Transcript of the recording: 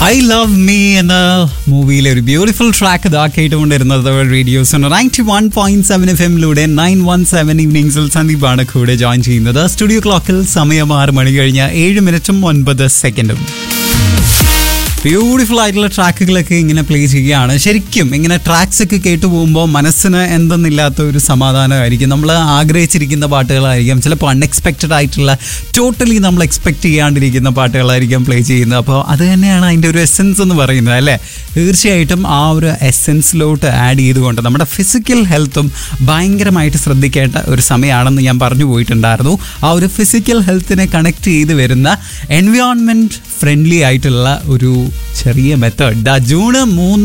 I love me എന്ന മൂവിയിലെ ഒരു ബ്യൂട്ടിഫുൾ ട്രാക്ക് ഇതാ കേട്ടുകൊണ്ടിരുന്നത് radio's ninety one point seven F എമ്മിലൂടെ നയൻ വൺ സെവൻ ഈവനിങ്സിൽ സന്ദീപാണ് കൂടെ ജോയിൻ ചെയ്യുന്നത് സ്റ്റുഡിയോ ക്ലോക്കിൽ സമയം ആറ് മണി കഴിഞ്ഞ ഏഴ് മിനിറ്റും ഒൻപത് സെക്കൻഡും ബ്യൂട്ടിഫുൾ ആയിട്ടുള്ള ട്രാക്കുകളൊക്കെ ഇങ്ങനെ പ്ലേ ചെയ്യുകയാണ് ശരിക്കും ഇങ്ങനെ ട്രാക്സ് ഒക്കെ കേട്ടു പോകുമ്പോൾ മനസ്സിന് എന്തെന്നില്ലാത്ത ഒരു സമാധാനമായിരിക്കും നമ്മൾ ആഗ്രഹിച്ചിരിക്കുന്ന പാട്ടുകളായിരിക്കും ചിലപ്പോൾ അൺഎക്സ്പെക്റ്റഡ് ആയിട്ടുള്ള ടോട്ടലി നമ്മൾ എക്സ്പെക്ട് ചെയ്യാണ്ടിരിക്കുന്ന പാട്ടുകളായിരിക്കും പ്ലേ ചെയ്യുന്നത് അപ്പോൾ അത് തന്നെയാണ് അതിൻ്റെ ഒരു എസെൻസ് എന്ന് പറയുന്നത് അല്ലേ തീർച്ചയായിട്ടും ആ ഒരു എസെൻസിലോട്ട് ആഡ് ചെയ്തുകൊണ്ട് നമ്മുടെ ഫിസിക്കൽ ഹെൽത്തും ഭയങ്കരമായിട്ട് ശ്രദ്ധിക്കേണ്ട ഒരു സമയമാണെന്ന് ഞാൻ പറഞ്ഞു പോയിട്ടുണ്ടായിരുന്നു ആ ഒരു ഫിസിക്കൽ ഹെൽത്തിനെ കണക്ട് ചെയ്ത് വരുന്ന എൻവയോൺമെൻറ്റ് ഫ്രണ്ട്ലി ആയിട്ടുള്ള ഒരു ചെറിയ മെത്തേഡ് ദ ജൂണ് മൂന്ന്